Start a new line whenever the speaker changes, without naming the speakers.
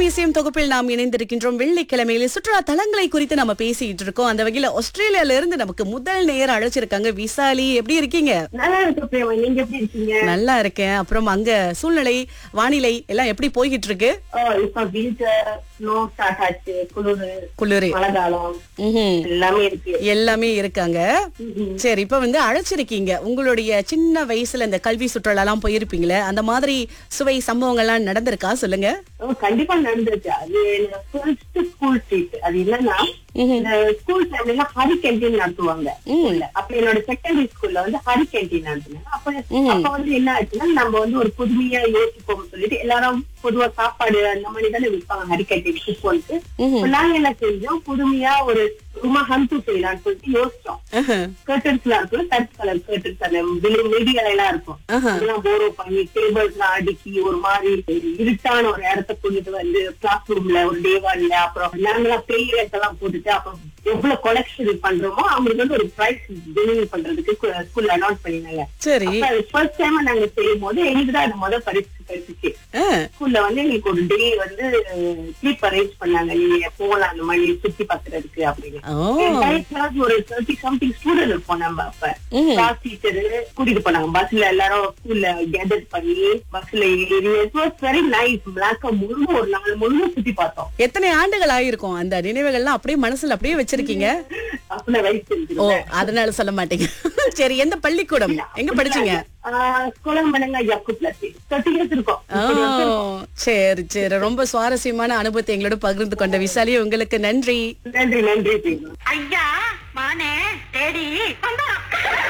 அதிசயம் தொகுப்பில் நாம் இணைந்திருக்கின்றோம் வெள்ளிக்கிழமையில சுற்றுலா தலங்களை குறித்து நம்ம பேசிட்டு இருக்கோம் அந்த வகையில ஆஸ்திரேலியால இருந்து நமக்கு முதல் நேரம் அழைச்சிருக்காங்க விசாலி எப்படி இருக்கீங்க
நல்லா இருக்கு பிரேமா நீங்க எப்படி இருக்கீங்க
நல்லா இருக்கேன் அப்புறம் அங்க சூழ்நிலை வானிலை எல்லாம் எப்படி போய்கிட்டு இருக்கு
ஓ இப்ப வின்டர் ஸ்னோ ஸ்டார்ட் ஆச்சு குளிர்
குளிரு
மழை காலம்
ம்ஹும்.
எல்லாமே இருக்கு
எல்லாமே இருக்காங்க
ம்ஹும்.
சரி இப்ப வந்து அழைச்சிருக்கீங்க உங்களுடைய சின்ன வயசுல இந்த கல்வி சுற்றுலா எல்லாம் போயிருப்பீங்களே அந்த மாதிரி சுவை சம்பவங்கள்லாம் நடந்திருக்கா சொல்லுங்க
ஓ, கண்டிப்பா நடந்துச்சு அது ஃபர்ஸ்ட் ஸ்கூல் ட்ரீட் அது என்னன்னா இந்த ஸ்கூல் டைம்ல எல்லாம் ஹரி கேண்டீன் நடத்துவாங்க ஸ்கூல்ல அப்ப என்னோட செகண்டரி ஸ்கூல்ல வந்து ஹரி கேண்டீன் நடத்துனாங்க அப்ப அப்ப வந்து என்ன ஆச்சுன்னா நம்ம வந்து ஒரு புதுமையா யோசிப்போம் சொல்லிட்டு எல்லாரும் பொதுவா சாப்பாடு அந்த மாதிரி தானே விற்பாங்க ஹரி கேண்டீன் குப்போன்ட்டு நாங்க என்ன செஞ்சோம் புதுமையா ஒரு சும்மா ஹந்து செய்யலாம்னு சொல்லிட்டு யோசிச்சோம்
ஆஹா.
கர்டன்ஸ் எல்லாம் இருக்கும் கருப்பு கலர் கர்டன்ஸ் அந்த நெடிகள் எல்லாம் இருக்கும்
ஆஹா.
அதெல்லாம் போரோ பண்ணி டேபிள்ஸ் எல்லாம் அடுக்கி ஒரு மாதிரி இருட்டான ஒரு இடத்த கொண்டுட்டு வந்து கிளாஸ் ரூம்ல ஒரு டேவான்ல அப்புறம் நாங்களாம் பெயிரஸ் எல்லாம் போட்டுட்டு அப்புறம் எவ்வளவு கொலெக்ஷன் பண்றோமோ அவங்களுக்கு வந்து ஒரு பிரைஸ் டெலிவரி பண்றதுக்கு ஸ்கூல்ல அனௌன்ஸ் பண்ணினாங்க
சரி
ஃபர்ஸ்ட் டைம் நாங்க செய்யும் போது எங்களுக்கு தான் அது முதல் பரிசு கிடைச்சிச்சு
ஆ.
ஸ்கூல்ல வந்து எங்களுக்கு ஒரு டே வந்து ட்ரிப் அரேஞ்ச் பண்ணாங்க நீங்க போகலாம் அந்த மாதிரி சுத்தி பாக்குறதுக்கு அப்படின்னு
ஓ
கிளாஸ் ஒரு தேர்ட்டி சம்திங் ஸ்டூடெண்ட் இருப்போம் நம்ம அப்ப
ம்.
கிளாஸ் டீச்சர் கூட்டிட்டு போனாங்க பஸ்ல எல்லாரும் ஸ்கூல்ல கேதர் பண்ணி பஸ்ல ஏறி இட் வாஸ் வெரி நைஸ் பிளாக்க முழுக்க ஒரு நாள் முழுக்க சுத்தி பார்த்தோம்
எத்தனை ஆண்டுகள் ஆயிருக்கும் அந்த நினைவுகள்லாம் அப்படியே மனசுல அப்படியே வச்சிருக்கீங்க
அப்ப வயசு
ஓ
இருந்துச்சு
அதனால சொல்ல மாட்டீங்க சரி எந்த பள்ளிக்கூடம் எங்க படிச்சீங்க
குளம்பனங்க யக்குப்ல தேர்ட்டி இயர்ஸ் இருக்கும்
ஓ சரி சரி ரொம்ப சுவாரஸ்யமான அனுபவத்தை எங்களோட பகிர்ந்து கொண்ட விசாலி உங்களுக்கு நன்றி
நன்றி நன்றி பிரேமா
ஐயா மானே தேடி வந்தான்